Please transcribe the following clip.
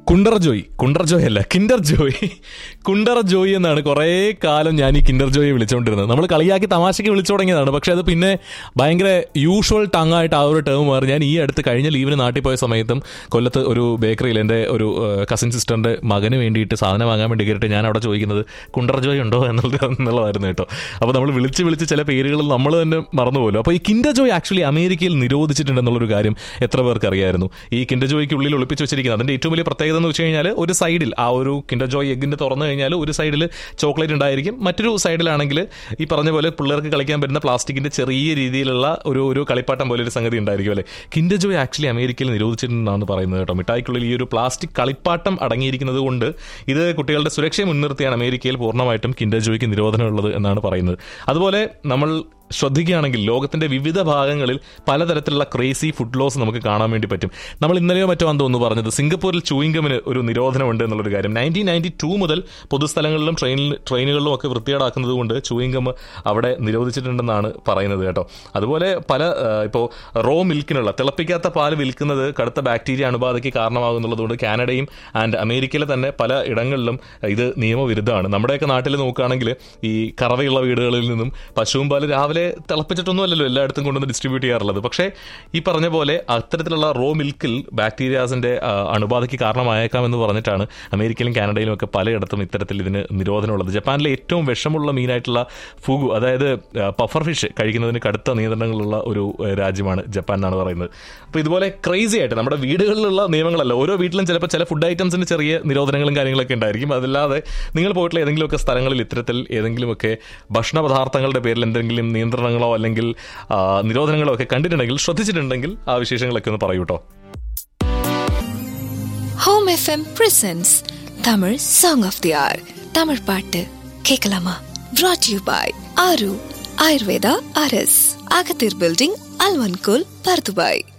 കുണ്ടർ ജോയ് കുണ്ടർ ജോയ് അല്ല കിൻഡർ ജോയ് കുണ്ടർ ജോയ് എന്നാണ് കുറേ കാലം ഞാൻ ഈ കിൻഡർ ജോയെ വിളിച്ചുകൊണ്ടിരുന്നത് നമ്മൾ കളിയാക്കി തമാശയ്ക്ക് വിളിച്ചു തുടങ്ങിയതാണ് പക്ഷെ അത് പിന്നെ ഭയങ്കര യൂഷ്വൽ ടങ് ആയിട്ട് ആ ഒരു ടേം മാറി ഞാൻ ഈ അടുത്ത് കഴിഞ്ഞ ലീവിന് നാട്ടിൽ പോയ സമയത്തും കൊല്ലത്ത് ഒരു ബേക്കറിയിൽ എൻ്റെ ഒരു കസിൻ സിസ്റ്ററിൻ്റെ മകന് വേണ്ടിയിട്ട് സാധനം വാങ്ങാൻ വേണ്ടി കയറിയിട്ട് ഞാൻ അവിടെ ചോദിക്കുന്നത് കുണ്ടർ ജോയ് ഉണ്ടോ എന്നുള്ളത് എന്നുള്ളതായിരുന്നു കേട്ടോ അപ്പോൾ നമ്മൾ വിളിച്ച് വിളിച്ച് ചില പേരുകൾ നമ്മൾ തന്നെ മറന്നുപോലും അപ്പോൾ ഈ കിൻഡർ ജോയ് ആക്ച്വലി അമേരിക്കയിൽ നിരോധിച്ചിട്ടുണ്ടെന്നുള്ളൊരു കാര്യം എത്ര പേർക്ക് അറിയായിരുന്നു ഈ കിൻഡർ ജോയ്ക്ക് ഉള്ളിൽ ഒളിപ്പിച്ച് വെച്ചിരിക്കുന്നത് അതിൻ്റെ ഏറ്റവും വലിയ പ്രത്യേകത എന്ന് വെച്ച് കഴിഞ്ഞാൽ ഒരു സൈഡിൽ ആ ഒരു കിൻഡർ ജോയ് എഗ്ഗിൻ്റെ തുറന്നു കഴിഞ്ഞാൽ ഒരു സൈഡിൽ ചോക്ലേറ്റ് ഉണ്ടായിരിക്കും മറ്റൊരു സൈഡിലാണെങ്കിൽ ഈ പറഞ്ഞ പോലെ പിള്ളേർക്ക് കളിക്കാൻ പറ്റുന്ന പ്ലാസ്റ്റിക്കിൻ്റെ ചെറിയ രീതിയിലുള്ള ഒരു ഒരു കളിപ്പാട്ടം പോലെ ഒരു സംഗതി ഉണ്ടായിരിക്കും അല്ലേ കിൻഡർ ജോയ് ആക്ച്വലി അമേരിക്കയിൽ നിരോധിച്ചിട്ടുണ്ടെന്നാണ് പറയുന്നത് കേട്ടോ മിഠായിക്കുള്ളിൽ ഈ ഒരു പ്ലാസ്റ്റിക് കളിപ്പാട്ടം അടങ്ങിയിരിക്കുന്നത് കൊണ്ട് ഇത് കുട്ടികളുടെ സുരക്ഷയെ മുൻനിർത്തിയാണ് അമേരിക്കയിൽ പൂർണ്ണമായിട്ടും കിൻഡർ ജോയ്ക്ക് നിരോധനമുള്ളത് എന്നാണ് പറയുന്നത് അതുപോലെ നമ്മൾ ശ്രദ്ധിക്കുകയാണെങ്കിൽ ലോകത്തിന്റെ വിവിധ ഭാഗങ്ങളിൽ പലതരത്തിലുള്ള ക്രേസി ഫുഡ് ലോസ് നമുക്ക് കാണാൻ വേണ്ടി പറ്റും നമ്മൾ ഇന്നലെയോ മറ്റോ ആണെന്ന് തോന്നുന്നു പറഞ്ഞത് സിംഗപ്പൂരിൽ ചൂയിങ്കമിന് ഒരു നിരോധനമുണ്ട് എന്നുള്ളൊരു കാര്യം നയൻറ്റീൻ നയൻറ്റി ടു മുതൽ പൊതുസ്ഥലങ്ങളിലും ട്രെയിനിൽ ട്രെയിനുകളിലും ഒക്കെ വൃത്തികേടാക്കുന്നത് കൊണ്ട് ചൂയിങ്കം അവിടെ നിരോധിച്ചിട്ടുണ്ടെന്നാണ് പറയുന്നത് കേട്ടോ അതുപോലെ പല ഇപ്പോൾ റോ മിൽക്കിനുള്ള തിളപ്പിക്കാത്ത പാല് വിൽക്കുന്നത് കടുത്ത ബാക്ടീരിയ അണുബാധയ്ക്ക് കാരണമാകുന്നുള്ളതുകൊണ്ട് കാനഡയും ആൻഡ് അമേരിക്കയിലെ തന്നെ പല ഇടങ്ങളിലും ഇത് നിയമവിരുദ്ധമാണ് നമ്മുടെയൊക്കെ നാട്ടിൽ നോക്കുകയാണെങ്കിൽ ഈ കറവയുള്ള വീടുകളിൽ നിന്നും പശുവും പാല് രാവിലെ രാവിലെ തിളപ്പിച്ചിട്ടൊന്നുമല്ലല്ലോ എല്ലായിടത്തും കൊണ്ടുവന്ന് ഡിസ്ട്രിബ്യൂട്ട് ചെയ്യാറുള്ളത് പക്ഷേ ഈ പറഞ്ഞ പോലെ അത്തരത്തിലുള്ള റോ മിൽക്കിൽ ബാക്ടീരിയാസിന്റെ അണുബാധയ്ക്ക് കാരണമായേക്കാമെന്ന് പറഞ്ഞിട്ടാണ് അമേരിക്കയിലും കാനഡയിലും ഒക്കെ പലയിടത്തും ഇത്തരത്തിൽ ഇതിന് നിരോധനമുള്ളത് ജപ്പാനിലെ ഏറ്റവും വിഷമുള്ള മീനായിട്ടുള്ള ഫുഗു അതായത് പഫർ ഫിഷ് കഴിക്കുന്നതിന് കടുത്ത നിയന്ത്രണങ്ങളുള്ള ഒരു രാജ്യമാണ് ജപ്പാൻ എന്നാണ് പറയുന്നത് അപ്പോൾ ഇതുപോലെ ക്രേസി ആയിട്ട് നമ്മുടെ വീടുകളിലുള്ള നിയമങ്ങളല്ല ഓരോ വീട്ടിലും ചിലപ്പോൾ ചില ഫുഡ് ഐറ്റംസിന് ചെറിയ നിരോധനങ്ങളും കാര്യങ്ങളൊക്കെ ഉണ്ടായിരിക്കും അതല്ലാതെ നിങ്ങൾ പോയിട്ടുള്ള ഏതെങ്കിലുമൊക്കെ സ്ഥലങ്ങളിൽ ഇത്തരത്തിൽ ഏതെങ്കിലുമൊക്കെ ഭക്ഷണ പദാർത്ഥങ്ങളുടെ പേരിൽ എന്തെങ്കിലും നിയന്ത്രണങ്ങളോ അല്ലെങ്കിൽ നിരോധനങ്ങളോ ഒക്കെ കണ്ടിട്ടുണ്ടെങ്കിൽ ശ്രദ്ധിച്ചിട്ടുണ്ടെങ്കിൽ ആ വിശേഷങ്ങളൊക്കെ ഒന്ന് പറയൂ കേട്ടോ home FM presents Tamil song of the hour Tamil பாட்டு கேட்கலாமா brought யூ பாய் ஆரு ஆயுர்வேதா அரஸ் அகத்தீர் பில்டிங் அல்வன்கோல் பர்துபாய்